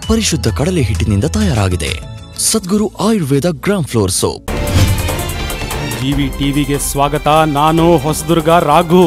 ಪರಿಶುದ್ಧ ಕಡಲೆ ಹಿಟ್ಟಿನಿಂದ ತಯಾರಾಗಿದೆ Sadguru Ayurveda gram flour soap GV ಟಿವಿಗೆ ಸ್ವಾಗತ ನಾನು ಹೊಸದುರ್ಗ ರಾಘು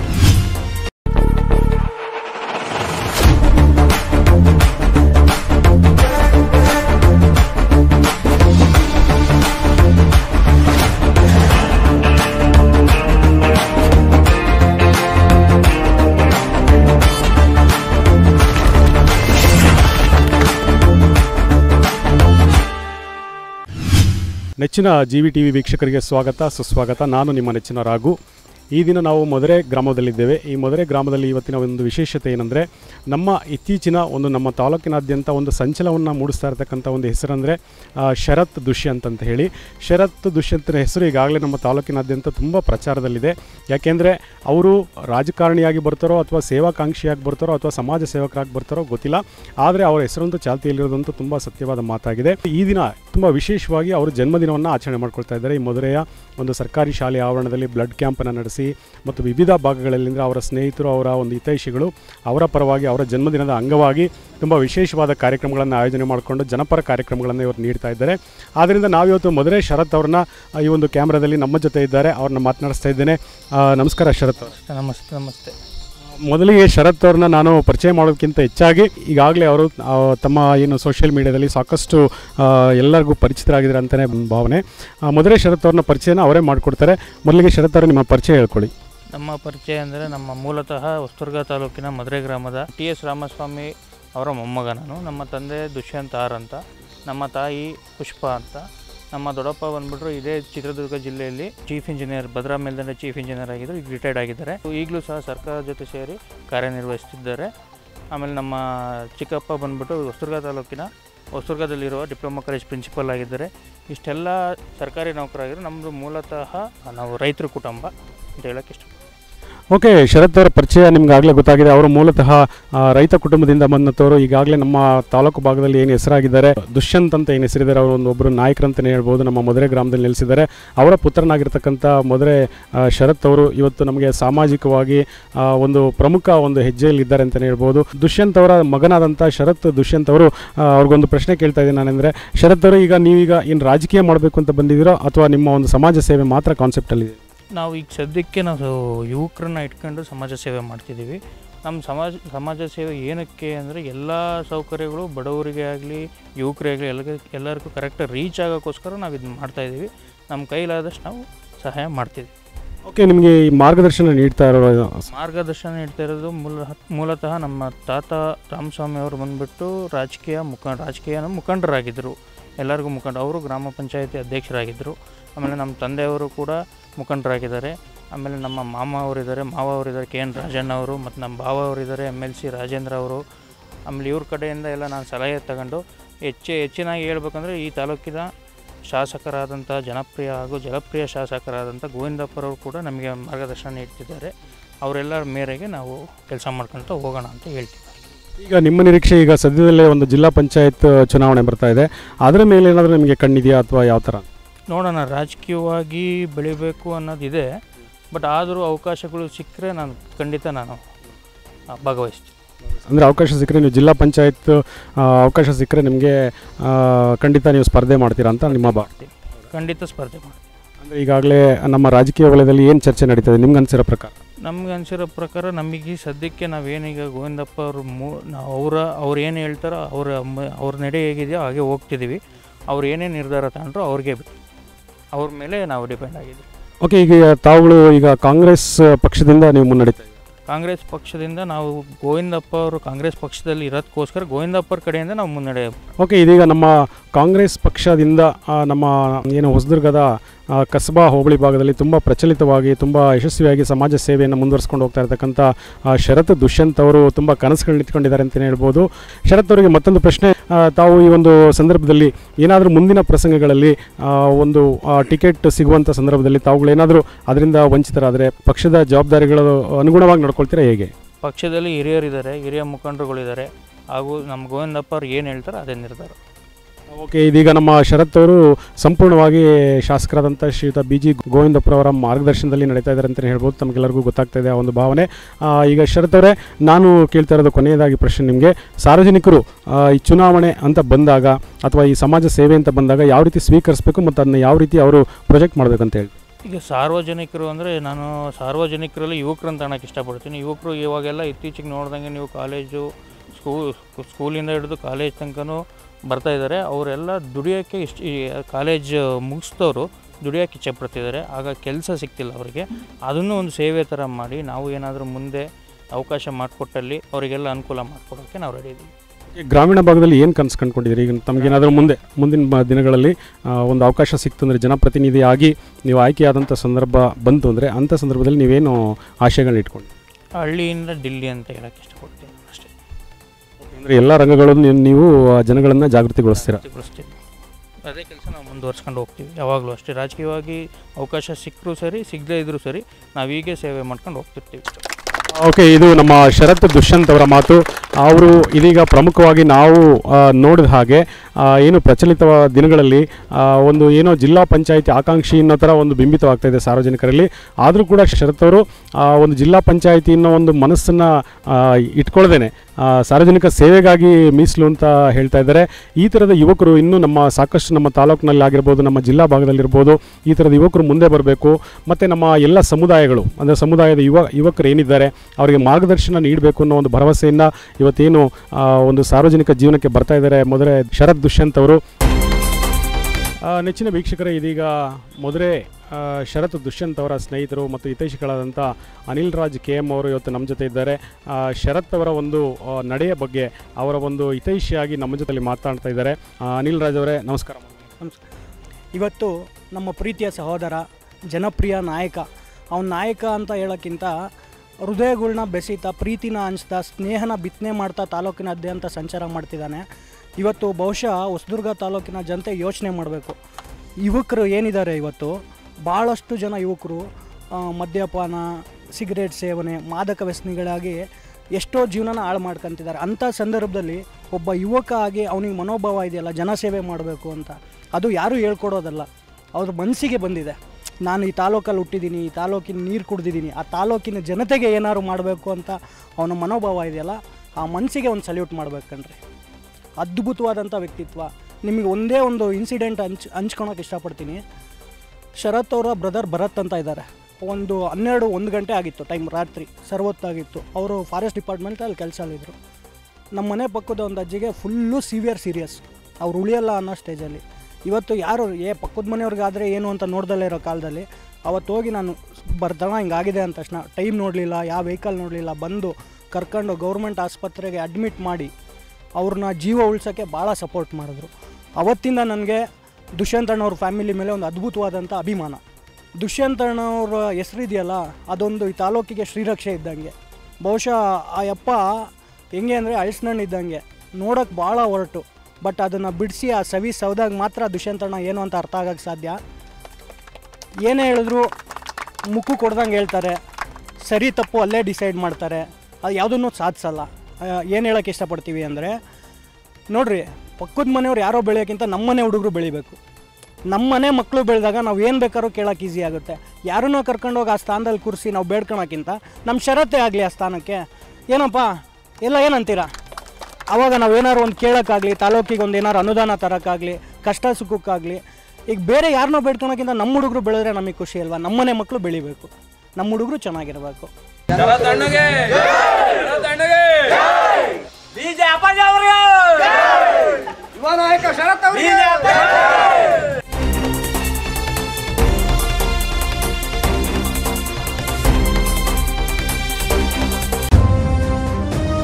ನೆಚ್ಚಿನ ಜಿ ವಿ ಟಿ ವಿ ವೀಕ್ಷಕರಿಗೆ ಸ್ವಾಗತ ಸುಸ್ವಾಗತ ನಾನು ನಿಮ್ಮ ನೆಚ್ಚಿನ ರಾಘು ಈ ದಿನ ನಾವು ಮಧುರೆ ಗ್ರಾಮದಲ್ಲಿದ್ದೇವೆ ಈ ಮಧುರೆ ಗ್ರಾಮದಲ್ಲಿ ಇವತ್ತಿನ ಒಂದು ವಿಶೇಷತೆ ಏನಂದರೆ ನಮ್ಮ ಇತ್ತೀಚಿನ ಒಂದು ನಮ್ಮ ತಾಲೂಕಿನಾದ್ಯಂತ ಒಂದು ಸಂಚಲನವನ್ನು ಮೂಡಿಸ್ತಾ ಇರತಕ್ಕಂಥ ಒಂದು ಹೆಸರಂದರೆ ಶರತ್ ದುಷ್ಯಂತ್ ಅಂತ ಹೇಳಿ ಶರತ್ ದುಷ್ಯಂತನ ಹೆಸರು ಈಗಾಗಲೇ ನಮ್ಮ ತಾಲೂಕಿನಾದ್ಯಂತ ತುಂಬ ಪ್ರಚಾರದಲ್ಲಿದೆ ಯಾಕೆಂದರೆ ಅವರು ರಾಜಕಾರಣಿಯಾಗಿ ಬರ್ತಾರೋ ಅಥವಾ ಸೇವಾಕಾಂಕ್ಷಿಯಾಗಿ ಬರ್ತಾರೋ ಅಥವಾ ಸಮಾಜ ಸೇವಕರಾಗಿ ಬರ್ತಾರೋ ಗೊತ್ತಿಲ್ಲ ಆದರೆ ಅವರ ಹೆಸರಂತೂ ಚಾಲ್ತಿಯಲ್ಲಿರೋದಂತೂ ತುಂಬ ಸತ್ಯವಾದ ಮಾತಾಗಿದೆ ಈ ದಿನ ತುಂಬ ವಿಶೇಷವಾಗಿ ಅವರು ಜನ್ಮದಿನವನ್ನು ಆಚರಣೆ ಮಾಡ್ಕೊಳ್ತಾ ಇದ್ದಾರೆ ಈ ಮಧುರೆಯ ಒಂದು ಸರ್ಕಾರಿ ಶಾಲೆ ಆವರಣದಲ್ಲಿ ಬ್ಲಡ್ ಕ್ಯಾಂಪನ್ನು ನಡೆಸಿ ಮತ್ತು ವಿವಿಧ ಭಾಗಗಳಲ್ಲಿಂದ ಅವರ ಸ್ನೇಹಿತರು ಅವರ ಒಂದು ಹಿತೈಷಿಗಳು ಅವರ ಪರವಾಗಿ ಅವರ ಜನ್ಮದಿನದ ಅಂಗವಾಗಿ ತುಂಬ ವಿಶೇಷವಾದ ಕಾರ್ಯಕ್ರಮಗಳನ್ನು ಆಯೋಜನೆ ಮಾಡಿಕೊಂಡು ಜನಪರ ಕಾರ್ಯಕ್ರಮಗಳನ್ನು ಇವರು ನೀಡ್ತಾ ಇದ್ದಾರೆ ಆದ್ದರಿಂದ ನಾವಿವತ್ತು ಮಧುರೆ ಶರತ್ ಅವ್ರನ್ನ ಆ, ಈ ಒಂದು ಕ್ಯಾಮ್ರಾದಲ್ಲಿ ನಮ್ಮ ಜೊತೆ ಇದ್ದಾರೆ ಅವ್ರನ್ನ ಮಾತನಾಡಿಸ್ತಾ ಇದ್ದೇನೆ ಆ, ನಮಸ್ಕಾರ ಶರತ್ ಅವರು ನಮಸ್ತೆ ನಮಸ್ತೆ ಮೊದಲಿಗೆ ಶರತ್ ಅವ್ರನ್ನ ನಾನು ಪರಿಚಯ ಮಾಡೋದಕ್ಕಿಂತ ಹೆಚ್ಚಾಗಿ ಈಗಾಗಲೇ ಅವರು ಆ, ತಮ್ಮ ಏನು ಸೋಷಿಯಲ್ ಮೀಡಿಯಾದಲ್ಲಿ ಸಾಕಷ್ಟು ಆ, ಎಲ್ಲರಿಗೂ ಪರಿಚಿತರಾಗಿದ್ದಾರೆ ಅಂತಲೇ ಒಂದು ಭಾವನೆ ಆ, ಮೊದಲೇ ಶರತ್ ಅವ್ರನ್ನ ಪರಿಚಯನ ಅವರೇ ಮಾಡಿಕೊಡ್ತಾರೆ ಮೊದಲಿಗೆ ಶರತ್ ಅವರು ನಿಮ್ಮ ಪರಿಚಯ ಹೇಳ್ಕೊಳ್ಳಿ ನಮ್ಮ ಪರಿಚಯ ಅಂದರೆ ನಮ್ಮ ಮೂಲತಃ ಹೊಸದುರ್ಗ ತಾಲೂಕಿನ ಮಧುರೆ ಗ್ರಾಮದ ಟಿ ಎಸ್ ರಾಮಸ್ವಾಮಿ ಅವರ ಮೊಮ್ಮಗ ನಾನು ನಮ್ಮ ತಂದೆ ದುಷ್ಯಂತ್ ಆರ್ ಅಂತ ನಮ್ಮ ತಾಯಿ ಪುಷ್ಪ ಅಂತ ನಮ್ಮ ದೊಡ್ಡಪ್ಪ ಬಂದ್ಬಿಟ್ರು ಇದೇ ಚಿತ್ರದುರ್ಗ ಜಿಲ್ಲೆಯಲ್ಲಿ ಚೀಫ್ ಇಂಜಿನಿಯರ್ ಭದ್ರಾ ಮೇಲ್ದಂಡೆ ಚೀಫ್ ಇಂಜಿನಿಯರ್ ಆಗಿದ್ದರು ಈಗ ರಿಟೈರ್ಡ್ ಆಗಿದ್ದಾರೆ ಈಗಲೂ ಸಹ ಸರ್ಕಾರದ ಜೊತೆ ಸೇರಿ ಕಾರ್ಯನಿರ್ವಹಿಸ್ತಿದ್ದಾರೆ ಆಮೇಲೆ ನಮ್ಮ ಚಿಕ್ಕಪ್ಪ ಬಂದ್ಬಿಟ್ಟು ಹೊಸದುರ್ಗ ತಾಲೂಕಿನ ಹೊಸದುರ್ಗದಲ್ಲಿರುವ ಡಿಪ್ಲೊಮಾ ಕಾಲೇಜ್ ಪ್ರಿನ್ಸಿಪಲ್ ಆಗಿದ್ದಾರೆ ಇಷ್ಟೆಲ್ಲ ಸರ್ಕಾರಿ ನೌಕರಾಗಿರೋ ನಮ್ಮದು ಮೂಲತಃ ನಾವು ರೈತರ ಕುಟುಂಬ ಅಂತ ಹೇಳೋಕ್ಕೆ ಇಷ್ಟ ಓಕೆ ಶರತ್ ಅವರ ಪರಿಚಯ ನಿಮ್ಗೆ ಆಗಲೇ ಗೊತ್ತಾಗಿದೆ ಅವರು ಮೂಲತಃ ಆ, ರೈತ ಕುಟುಂಬದಿಂದ ಬಂದಂಥವರು ಈಗಾಗಲೇ ನಮ್ಮ ತಾಲೂಕು ಭಾಗದಲ್ಲಿ ಏನು ಹೆಸರಾಗಿದ್ದಾರೆ ದುಷ್ಯಂತ್ ಅಂತ ಏನು ಹೆಸರಿದ್ದಾರೆ ಅವರು ಒಂದು ಒಬ್ಬರು ನಾಯಕರಂತಲೇ ಹೇಳ್ಬೋದು ನಮ್ಮ ಮಧುರೆ ಗ್ರಾಮದಲ್ಲಿ ನೆಲೆಸಿದ್ದಾರೆ ಅವರ ಪುತ್ರನಾಗಿರ್ತಕ್ಕಂಥ ಮಧುರೆ ಆ, ಶರತ್ ಅವರು ಇವತ್ತು ನಮಗೆ ಸಾಮಾಜಿಕವಾಗಿ ಆ, ಒಂದು ಪ್ರಮುಖ ಒಂದು ಹೆಜ್ಜೆಯಲ್ಲಿ ಇದ್ದಾರೆ ಅಂತಲೇ ಹೇಳ್ಬೋದು ದುಷ್ಯಂತ್ ಅವರ ಮಗನಾದಂಥ ಶರತ್ ದುಷ್ಯಂತ್ ಅವರು ಆ, ಅವ್ರಿಗೊಂದು ಪ್ರಶ್ನೆ ಕೇಳ್ತಾ ಇದ್ದೀನಿ ನಾನೆಂದರೆ ಶರತ್ ಅವರು ಈಗ ನೀವೀಗ ಏನು ರಾಜಕೀಯ ಮಾಡಬೇಕು ಅಂತ ಬಂದಿದ್ದೀರೋ ಅಥವಾ ನಿಮ್ಮ ಒಂದು ಸಮಾಜ ಸೇವೆ ಮಾತ್ರ ಕಾನ್ಸೆಪ್ಟಲ್ಲಿದೆ ನಾವು ಈಗ ಸದ್ಯಕ್ಕೆ ನಾವು ಯುವಕರನ್ನ ಇಟ್ಕೊಂಡು ಸಮಾಜ ಸೇವೆ ಮಾಡ್ತಿದ್ದೀವಿ ನಮ್ಮ ಸಮಾಜ ಸಮಾಜ ಸೇವೆ ಏನಕ್ಕೆ ಅಂದರೆ ಎಲ್ಲ ಸೌಕರ್ಯಗಳು ಬಡವರಿಗೆ ಆಗಲಿ ಯುವಕರೇ ಆಗಲಿ ಎಲ್ಲ ಎಲ್ಲರಿಗೂ ಕರೆಕ್ಟಾಗಿ ರೀಚ್ ಆಗೋಕ್ಕೋಸ್ಕರ ನಾವು ಇದನ್ನ ಮಾಡ್ತಾಯಿದ್ದೀವಿ ನಮ್ಮ ಕೈಲಾದಷ್ಟು ನಾವು ಸಹಾಯ ಮಾಡ್ತಿದ್ದೀವಿ ಓಕೆ ನಿಮಗೆ ಈ ಮಾರ್ಗದರ್ಶನ ನೀಡ್ತಾ ಇರೋ ಮಾರ್ಗದರ್ಶನ ನೀಡ್ತಾ ಇರೋದು ಮೂಲ ಮೂಲತಃ ನಮ್ಮ ತಾತ ರಾಮಸ್ವಾಮಿ ಅವರು ಬಂದುಬಿಟ್ಟು ರಾಜಕೀಯ ಮುಖಂಡ ರಾಜಕೀಯ ಮುಖಂಡರಾಗಿದ್ದರು ಎಲ್ಲರಿಗೂ ಮುಖಂಡ ಅವರು ಗ್ರಾಮ ಪಂಚಾಯತಿ ಅಧ್ಯಕ್ಷರಾಗಿದ್ದರು ಆಮೇಲೆ ನಮ್ಮ ತಂದೆಯವರು ಕೂಡ ಮುಖಂಡರಾಗಿದ್ದಾರೆ ಆಮೇಲೆ ನಮ್ಮ ಮಾಮ ಅವರಿದ್ದಾರೆ ಮಾವ ಅವರಿದ್ದಾರೆ ಕೆ ಎನ್ ರಾಜಣ್ಣ ಅವರು ಮತ್ತು ನಮ್ಮ ಭಾವ ಅವರಿದ್ದಾರೆ ಎಮ್ ಎಲ್ ಸಿ ರಾಜೇಂದ್ರ ಅವರು ಆಮೇಲೆ ಇವ್ರ ಕಡೆಯಿಂದ ಎಲ್ಲ ನಾನು ಸಲಹೆ ತಗೊಂಡು ಹೆಚ್ಚು ಹೆಚ್ಚಿನಾಗಿ ಹೇಳ್ಬೇಕಂದ್ರೆ ಈ ತಾಲೂಕಿನ ಶಾಸಕರಾದಂಥ ಜನಪ್ರಿಯ ಹಾಗೂ ಜನಪ್ರಿಯ ಶಾಸಕರಾದಂಥ ಗೋವಿಂದಪ್ಪರವರು ಕೂಡ ನಮಗೆ ಮಾರ್ಗದರ್ಶನ ನೀಡ್ತಿದ್ದಾರೆ ಅವರೆಲ್ಲರ ಮೇರೆಗೆ ನಾವು ಕೆಲಸ ಮಾಡ್ಕೊಳ್ತಾ ಹೋಗೋಣ ಅಂತ ಹೇಳ್ತೀವಿ ಈಗ ನಿಮ್ಮ ನಿರೀಕ್ಷೆ ಈಗ ಸದ್ಯದಲ್ಲೇ ಒಂದು ಜಿಲ್ಲಾ ಪಂಚಾಯತ್ ಚುನಾವಣೆ ಬರ್ತಾ ಇದೆ ಅದರ ಮೇಲೆ ಏನಾದರೂ ನಿಮಗೆ ಕಣ್ಣಿದೆಯಾ ಅಥವಾ ಯಾವ ಥರ ನೋಡೋಣ ರಾಜಕೀಯವಾಗಿ ಬೆಳಿಬೇಕು ಅನ್ನೋದಿದೆ ಬಟ್ ಆದರೂ ಅವಕಾಶಗಳು ಸಿಕ್ಕರೆ ನಾನು ಖಂಡಿತ ನಾನು ಆ, ಭಾಗವಹಿಸ್ತೀನಿ ಅಂದರೆ ಅವಕಾಶ ಸಿಕ್ಕರೆ ನೀವು ಜಿಲ್ಲಾ ಪಂಚಾಯತ್ ಆ, ಅವಕಾಶ ಸಿಕ್ಕರೆ ನಿಮಗೆ ಆ, ಖಂಡಿತ ನೀವು ಸ್ಪರ್ಧೆ ಮಾಡ್ತೀರಾ ಅಂತ ನಿಮ್ಮ ಬಾ ಖಂಡಿತ ಸ್ಪರ್ಧೆ ಮಾಡಿ ಅಂದರೆ ಈಗಾಗಲೇ ನಮ್ಮ ರಾಜಕೀಯ ವಲಯದಲ್ಲಿ ಏನು ಚರ್ಚೆ ನಡೀತದೆ ನಿಮ್ಗೆ ಅನಿಸಿರೋ ಪ್ರಕಾರ ನಮ್ಗೆ ಅನಿಸಿರೋ ಪ್ರಕಾರ ನಮಗೆ ಸದ್ಯಕ್ಕೆ ನಾವೇನೀಗ ಗೋವಿಂದಪ್ಪ ಅವರು ಮೂ ನಾವು ಅವರ ಅವ್ರು ಏನು ಹೇಳ್ತಾರೋ ಅವರ ಮ- ಅವ್ರ ನಡೆ ಹೇಗಿದೆಯೋ ಹಾಗೆ ಹೋಗ್ತಿದ್ದೀವಿ ಅವ್ರು ಏನೇ ನಿರ್ಧಾರ ತಗೊಂಡ್ರು ಅವ್ರಿಗೆ ಬಿಟ್ಟು ಅವ್ರ ಮೇಲೆ ನಾವು ಡಿಪೆಂಡ್ ಆಗಿದ್ದೀವಿ ಓಕೆ ಈಗ ತಾವುಗಳು ಈಗ ಕಾಂಗ್ರೆಸ್ ಪಕ್ಷದಿಂದ ನೀವು ಮುನ್ನಡೀತಾ ಇದ್ದೀರಾ ಕಾಂಗ್ರೆಸ್ ಪಕ್ಷದಿಂದ ನಾವು ಗೋವಿಂದಪ್ಪ ಅವರು ಕಾಂಗ್ರೆಸ್ ಪಕ್ಷದಲ್ಲಿ ಇರೋದಕ್ಕೋಸ್ಕರ ಗೋವಿಂದಪ್ಪರ ಕಡೆಯಿಂದ ನಾವು ಮುನ್ನಡೆ ಓಕೆ ಇದೀಗ ನಮ್ಮ ಕಾಂಗ್ರೆಸ್ ಪಕ್ಷದಿಂದ ಆ, ನಮ್ಮ ಏನು ಹೊಸದುರ್ಗದ ಆ, ಕಸ್ಬಾ ಹೋಬಳಿ ಭಾಗದಲ್ಲಿ ತುಂಬ ಪ್ರಚಲಿತವಾಗಿ ತುಂಬ ಯಶಸ್ವಿಯಾಗಿ ಸಮಾಜ ಸೇವೆಯನ್ನು ಮುಂದುವರಿಸ್ಕೊಂಡು ಹೋಗ್ತಾ ಇರತಕ್ಕಂಥ ಆ, ಶರತ್ ದುಷ್ಯಂತ್ ಅವರು ತುಂಬ ಕನಸುಗಳನ್ನ ಇಟ್ಕೊಂಡಿದ್ದಾರೆ ಅಂತಲೇ ಹೇಳ್ಬೋದು ಶರತ್ ಅವರಿಗೆ ಮತ್ತೊಂದು ಪ್ರಶ್ನೆ ಆ, ತಾವು ಈ ಒಂದು ಸಂದರ್ಭದಲ್ಲಿ ಏನಾದರೂ ಮುಂದಿನ ಪ್ರಸಂಗಗಳಲ್ಲಿ ಆ, ಒಂದು ಆ, ಟಿಕೆಟ್ ಸಿಗುವಂಥ ಸಂದರ್ಭದಲ್ಲಿ ತಾವುಗಳೇನಾದರೂ ಅದರಿಂದ ವಂಚಿತರಾದರೆ ಪಕ್ಷದ ಜವಾಬ್ದಾರಿಗಳು ಅನುಗುಣವಾಗಿ ನಡ್ಕೊಳ್ತೀರಾ ಹೇಗೆ ಪಕ್ಷದಲ್ಲಿ ಹಿರಿಯರಿದ್ದಾರೆ ಹಿರಿಯ ಮುಖಂಡರುಗಳಿದ್ದಾರೆ ಹಾಗೂ ನಮ್ಮ ಗೋವಿಂದಪ್ಪ ಅವ್ರು ಏನು ಹೇಳ್ತಾರೆ ಅದೇ ನಿರ್ಧಾರ ಓಕೆ ಇದೀಗ ನಮ್ಮ ಶರತ್ ಅವರು ಸಂಪೂರ್ಣವಾಗಿ ಶಾಸಕರಾದಂಥ ಶ್ರೀಯುತ ಬಿ ಜಿ ಗೋವಿಂದಪ್ಪರವರ ಮಾರ್ಗದರ್ಶನದಲ್ಲಿ ನಡೀತಾ ಇದ್ದಾರೆ ಅಂತಲೇ ಹೇಳ್ಬೋದು ತಮಗೆಲ್ಲರಿಗೂ ಗೊತ್ತಾಗ್ತಾ ಇದೆ ಆ ಒಂದು ಭಾವನೆ ಆ, ಈಗ ಶರತ್ ಅವರೇ ನಾನು ಕೇಳ್ತಾ ಇರೋದು ಕೊನೆಯದಾಗಿ ಪ್ರಶ್ನೆ ನಿಮಗೆ ಸಾರ್ವಜನಿಕರು ಆ, ಈ ಚುನಾವಣೆ ಅಂತ ಬಂದಾಗ ಅಥವಾ ಈ ಸಮಾಜ ಸೇವೆ ಅಂತ ಬಂದಾಗ ಯಾವ ರೀತಿ ಸ್ವೀಕರಿಸಬೇಕು ಮತ್ತು ಅದನ್ನ ಯಾವ ರೀತಿ ಅವರು ಪ್ರೊಜೆಕ್ಟ್ ಮಾಡಬೇಕಂತ ಹೇಳಿ ಈಗ ಸಾರ್ವಜನಿಕರು ಅಂದರೆ ನಾನು ಸಾರ್ವಜನಿಕರಲ್ಲಿ ಯುವಕರು ಅಂತ ಅನ್ನೋಕ್ಕೆ ಇಷ್ಟಪಡ್ತೀನಿ ಯುವಕರು ಇವಾಗೆಲ್ಲ ಇತ್ತೀಚೆಗೆ ನೋಡ್ದಂಗೆ ನೀವು ಕಾಲೇಜು ಸ್ಕೂ ಸ್ಕೂಲಿಂದ ಹಿಡಿದು ಕಾಲೇಜ್ ತನಕನೂ ಬರ್ತಾ ಇದ್ದಾರೆ ಅವರೆಲ್ಲ ದುಡಿಯೋಕ್ಕೆ ಇಷ್ಟು ಈ ಕಾಲೇಜ್ ಮುಗಿಸ್ದವರು ದುಡಿಯೋಕ್ಕೆ ಇಚ್ಛೆ ಪಡ್ತಿದ್ದಾರೆ ಆಗ ಕೆಲಸ ಸಿಗ್ತಿಲ್ಲ ಅವರಿಗೆ ಅದನ್ನು ಒಂದು ಸೇವೆ ಥರ ಮಾಡಿ ನಾವು ಏನಾದರೂ ಮುಂದೆ ಅವಕಾಶ ಮಾಡಿಕೊಟ್ಟಲ್ಲಿ ಅವರಿಗೆಲ್ಲ ಅನುಕೂಲ ಮಾಡಿಕೊಡೋಕ್ಕೆ ನಾವು ರೆಡಿ ಇದ್ದೀವಿ ಈ ಗ್ರಾಮೀಣ ಭಾಗದಲ್ಲಿ ಏನು ಕನಸು ಕಂಡ್ಕೊಂಡಿದ್ದೀರಿ ಈಗ ತಮಗೇನಾದರೂ ಮುಂದೆ ಮುಂದಿನ ಬ- ದಿನಗಳಲ್ಲಿ ಆ, ಒಂದು ಅವಕಾಶ ಸಿಕ್ತು ಅಂದರೆ ಜನಪ್ರತಿನಿಧಿಯಾಗಿ ನೀವು ಆಯ್ಕೆಯಾದಂಥ ಸಂದರ್ಭ ಬಂತು ಅಂದರೆ ಅಂಥ ಸಂದರ್ಭದಲ್ಲಿ ನೀವೇನು ಆಶಯಗಳನ್ನ ಇಟ್ಕೊಂಡು ಹಳ್ಳಿಯಿಂದ ಡಿಲ್ಲಿ ಅಂತ ಹೇಳೋಕ್ಕೆ ಇಷ್ಟಪಡ್ತೀನಿ ನಾನು ಅಷ್ಟೇ ಅಂದರೆ ಎಲ್ಲ ರಂಗಗಳನ್ನು ನೀವು- ನೀವು ಆ ಜನಗಳನ್ನು ಜಾಗೃತಿಗೊಳಿಸ್ತೀರಾ ಜಾಗೃತಿಗೊಳಿಸ್ತೀವಿ ಅದೇ ಕೆಲಸ ನಾವು ಮುಂದುವರ್ಸ್ಕೊಂಡು ಹೋಗ್ತೀವಿ ಯಾವಾಗಲೂ ಅಷ್ಟೇ ರಾಜಕೀಯವಾಗಿ ಅವಕಾಶ ಸಿಕ್ಕರೂ ಸರಿ ಸಿಗದೇ ಇದ್ರೂ ಸರಿ ನಾವು ಹೀಗೆ ಸೇವೆ ಮಾಡ್ಕೊಂಡು ಹೋಗ್ತಿರ್ತೀವಿ ಓಕೆ ಇದು ನಮ್ಮ ಶರತ್ ದುಷ್ಯಂತ್ ಅವರ ಮಾತು ಅವರು ಇದೀಗ ಪ್ರಮುಖವಾಗಿ ನಾವು ಆ, ನೋಡಿದ ಹಾಗೆ ಆ, ಏನು ಪ್ರಚಲಿತ ದಿನಗಳಲ್ಲಿ ಆ, ಒಂದು ಏನೋ ಜಿಲ್ಲಾ ಪಂಚಾಯಿತಿ ಆಕಾಂಕ್ಷಿ ಅನ್ನೋ ಥರ ಒಂದು ಬಿಂಬಿತವಾಗ್ತಾ ಇದೆ ಸಾರ್ವಜನಿಕರಲ್ಲಿ ಆದರೂ ಕೂಡ ಶರತ್ ಅವರು ಆ, ಒಂದು ಜಿಲ್ಲಾ ಪಂಚಾಯಿತಿ ಅನ್ನೋ ಒಂದು ಮನಸ್ಸನ್ನು ಇಟ್ಕೊಳ್ದೇನೆ ಆ, ಸಾರ್ವಜನಿಕ ಸೇವೆಗಾಗಿ ಮೀಸಲು ಅಂತ ಹೇಳ್ತಾ ಇದ್ದಾರೆ ಈ ಥರದ ಯುವಕರು ಇನ್ನೂ ನಮ್ಮ ಸಾಕಷ್ಟು ನಮ್ಮ ತಾಲೂಕಿನಲ್ಲಿ ಆಗಿರ್ಬೋದು ನಮ್ಮ ಜಿಲ್ಲಾ ಭಾಗದಲ್ಲಿರ್ಬೋದು ಈ ಥರದ ಯುವಕರು ಮುಂದೆ ಬರಬೇಕು ಮತ್ತು ನಮ್ಮ ಎಲ್ಲ ಸಮುದಾಯಗಳು ಅಂದರೆ ಸಮುದಾಯದ ಯುವ ಯುವಕರು ಏನಿದ್ದಾರೆ ಅವರಿಗೆ ಮಾರ್ಗದರ್ಶನ ನೀಡಬೇಕು ಅನ್ನೋ ಒಂದು ಭರವಸೆಯಿಂದ ಇವತ್ತೇನು ಆ, ಒಂದು ಸಾರ್ವಜನಿಕ ಜೀವನಕ್ಕೆ ಬರ್ತಾ ಇದ್ದಾರೆ ಮೊದಲೇ ಶರತ್ ದುಷ್ಯಂತ್ ಅವರು ಆ, ನೆಚ್ಚಿನ ವೀಕ್ಷಕರೇ ಇದೀಗ ಮೊದಲೇ ಆ, ಶರತ್ ದುಷ್ಯಂತ್ ಅವರ ಸ್ನೇಹಿತರು ಮತ್ತು ಹಿತೈಷಿಗಳಾದಂಥ ಅನಿಲ್ ರಾಜ್ ಕೆ ಎಂ ಅವರು ಇವತ್ತು ನಮ್ಮ ಜೊತೆ ಇದ್ದಾರೆ ಆ, ಶರತ್ ಅವರ ಒಂದು ಆ, ನಡೆಯ ಬಗ್ಗೆ ಅವರ ಒಂದು ಹಿತೈಷಿಯಾಗಿ ನಮ್ಮ ಜೊತೆಲಿ ಮಾತನಾಡ್ತಾ ಇದ್ದಾರೆ ಆ, ಅನಿಲ್ ರಾಜ್ ಅವರೇ ನಮಸ್ಕಾರ ಇವತ್ತು ನಮ್ಮ ಪ್ರೀತಿಯ ಸಹೋದರ ಜನಪ್ರಿಯ ನಾಯಕ ಅವನ ನಾಯಕ ಅಂತ ಹೇಳೋಕ್ಕಿಂತ ಹೃದಯಗಳ್ನ ಬೆಸೀತಾ ಪ್ರೀತಿನ ಹಂಚ್ತಾ ಸ್ನೇಹನ ಬಿತ್ತನೆ ಮಾಡ್ತಾ ತಾಲೂಕಿನಾದ್ಯಂತ ಸಂಚಾರ ಮಾಡ್ತಿದ್ದಾನೆ ಇವತ್ತು ಬಹುಶಃ ಹೊಸದುರ್ಗ ತಾಲೂಕಿನ ಜನತೆ ಯೋಚನೆ ಮಾಡಬೇಕು ಯುವಕರು ಏನಿದ್ದಾರೆ ಇವತ್ತು ಭಾಳಷ್ಟು ಜನ ಯುವಕರು ಆ, ಮದ್ಯಪಾನ ಸಿಗರೇಟ್ ಸೇವನೆ ಮಾದಕ ವ್ಯಸನಿಗಳಾಗಿ ಎಷ್ಟೋ ಜೀವನನ ಹಾಳು ಮಾಡ್ಕೊತಿದ್ದಾರೆ ಅಂಥ ಸಂದರ್ಭದಲ್ಲಿ ಒಬ್ಬ ಯುವಕ ಆಗಿ ಅವನಿಗೆ ಮನೋಭಾವ ಇದೆಯಲ್ಲ ಜನಸೇವೆ ಮಾಡಬೇಕು ಅಂತ ಅದು ಯಾರೂ ಹೇಳ್ಕೊಡೋದಲ್ಲ ಅವ್ರ ಮನಸ್ಸಿಗೆ ಬಂದಿದೆ ನಾನು ಈ ತಾಲೂಕಲ್ಲಿ ಹುಟ್ಟಿದ್ದೀನಿ ಈ ತಾಲೂಕಿನ ನೀರು ಕುಡ್ದಿದ್ದೀನಿ ಆ ತಾಲೂಕಿನ ಜನತೆಗೆ ಏನಾದ್ರು ಮಾಡಬೇಕು ಅಂತ ಅವನ ಮನೋಭಾವ ಇದೆಯಲ್ಲ ಆ ಮನಸ್ಸಿಗೆ ಒಂದು ಸಲ್ಯೂಟ್ ಮಾಡ್ಬೇಕು ಕಣ್ರಿ ಅದ್ಭುತವಾದಂಥ ವ್ಯಕ್ತಿತ್ವ ನಿಮಗೆ ಒಂದೇ ಒಂದು ಇನ್ಸಿಡೆಂಟ್ ಹಂಚ್ ಹಂಚ್ಕೊಳಕ್ಕೆ ಇಷ್ಟಪಡ್ತೀನಿ ಶರತ್ ಅವರ ಬ್ರದರ್ ಭರತ್ ಅಂತ ಇದ್ದಾರೆ ಒಂದು ಹನ್ನೆರಡು ಒಂದು ಗಂಟೆ ಆಗಿತ್ತು ಟೈಮ್ ರಾತ್ರಿ ಸರ್ವತ್ತಾಗಿತ್ತು ಅವರು ಫಾರೆಸ್ಟ್ ಡಿಪಾರ್ಟ್ಮೆಂಟಲ್ಲಿ ಕೆಲಸಲ್ಲಿದ್ದರು ನಮ್ಮ ಮನೆ ಪಕ್ಕದ ಒಂದು ಅಜ್ಜಿಗೆ ಫುಲ್ಲು ಸಿವಿಯರ್ ಸೀರಿಯಸ್ ಅವ್ರು ಉಳಿಯಲ್ಲ ಅನ್ನೋ ಸ್ಟೇಜಲ್ಲಿ ಇವತ್ತು ಯಾರು ಏ ಪಕ್ಕದ ಮನೆಯವ್ರಿಗಾದರೆ ಏನು ಅಂತ ನೋಡ್ದಲ್ಲೇ ಇರೋ ಕಾಲದಲ್ಲಿ ಅವತ್ತು ಹೋಗಿ ನಾನು ಬರ್ದಣ ಹಿಂಗಾಗಿದೆ ಅಂದ ತಕ್ಷಣ ಟೈಮ್ ನೋಡಲಿಲ್ಲ ಯಾವ ವೆಹಿಕಲ್ ನೋಡಲಿಲ್ಲ ಬಂದು ಕರ್ಕೊಂಡು ಗೌರ್ಮೆಂಟ್ ಆಸ್ಪತ್ರೆಗೆ ಅಡ್ಮಿಟ್ ಮಾಡಿ ಅವ್ರನ್ನ ಜೀವ ಉಳ್ಸೋಕ್ಕೆ ಭಾಳ ಸಪೋರ್ಟ್ ಮಾಡಿದ್ರು ಅವತ್ತಿಂದ ನನಗೆ ದುಷ್ಯಂತ್ ಅಣ್ಣವ್ರ ಫ್ಯಾಮಿಲಿ ಮೇಲೆ ಒಂದು ಅದ್ಭುತವಾದಂಥ ಅಭಿಮಾನ ದುಷ್ಯಂತ್ ಅಣ್ಣವ್ರ ಹೆಸರಿದೆಯಲ್ಲ ಅದೊಂದು ಈ ತಾಲೂಕಿಗೆ ಶ್ರೀರಕ್ಷೆ ಇದ್ದಂಗೆ ಬಹುಶಃ ಆ ಯಪ್ಪ ಹೆಂಗೆ ಅಂದರೆ ಅಳಿಸ್ನಣ್ಣು ಇದ್ದಂಗೆ ನೋಡೋಕೆ ಭಾಳ ಹೊರಟು ಬಟ್ ಅದನ್ನು ಬಿಡಿಸಿ ಆ ಸವಿ ಸೌದಾಗ ಮಾತ್ರ ದುಷ್ಯಂತ್ ಅಣ್ಣ ಏನು ಅಂತ ಅರ್ಥ ಆಗೋಕ್ಕೆ ಸಾಧ್ಯ ಏನೇ ಹೇಳಿದ್ರು ಮುಕ್ಕು ಕೊಡ್ದಂಗೆ ಹೇಳ್ತಾರೆ ಸರಿ ತಪ್ಪು ಅಲ್ಲೇ ಡಿಸೈಡ್ ಮಾಡ್ತಾರೆ ಅದು ಯಾವುದನ್ನು ಸಾಧಿಸಲ್ಲ ಏನು ಹೇಳೋಕ್ಕೆ ಇಷ್ಟಪಡ್ತೀವಿ ಅಂದರೆ ನೋಡ್ರಿ ಪಕ್ಕದ ಮನೆಯವ್ರು ಯಾರೋ ಬೆಳೆಯೋಕ್ಕಿಂತ ನಮ್ಮನೆ ಹುಡುಗರು ಬೆಳಿಬೇಕು ನಮ್ಮನೆ ಮಕ್ಕಳು ಬೆಳೆದಾಗ ನಾವು ಏನು ಬೇಕಾದ್ರೂ ಕೇಳೋಕೆ ಈಸಿ ಆಗುತ್ತೆ ಯಾರನ್ನೋ ಕರ್ಕೊಂಡೋಗಿ ಆ ಸ್ಥಾನದಲ್ಲಿ ಕೂರಿಸಿ ನಾವು ಬೇಡ್ಕೊಳಕ್ಕಿಂತ ನಮ್ಮ ಷರತ್ತೇ ಆಗಲಿ ಆ ಸ್ಥಾನಕ್ಕೆ ಏನಪ್ಪ ಎಲ್ಲ ಏನಂತೀರಾ ಆವಾಗ ನಾವು ಏನಾದ್ರು ಒಂದು ಕೇಳೋಕ್ಕಾಗಲಿ ತಾಲೂಕಿಗೆ ಒಂದು ಏನಾರು ಅನುದಾನ ತರೋಕ್ಕಾಗಲಿ ಕಷ್ಟ ಸುಖಕ್ಕಾಗಲಿ ಈಗ ಬೇರೆ ಯಾರನ್ನೋ ಬೇಡ್ಕೊಳಕ್ಕಿಂತ ನಮ್ಮ ಹುಡುಗರು ಬೆಳೆದ್ರೆ ನಮಗೆ ಖುಷಿ ಅಲ್ವಾ ನಮ್ಮನೆ ಮಕ್ಕಳು ಬೆಳಿಬೇಕು ನಮ್ಮ ಹುಡುಗರು ಚೆನ್ನಾಗಿರಬೇಕು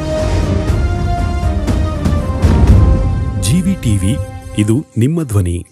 ಜಿವಿ ಟಿವಿ ಇದು ನಿಮ್ಮ ಧ್ವನಿ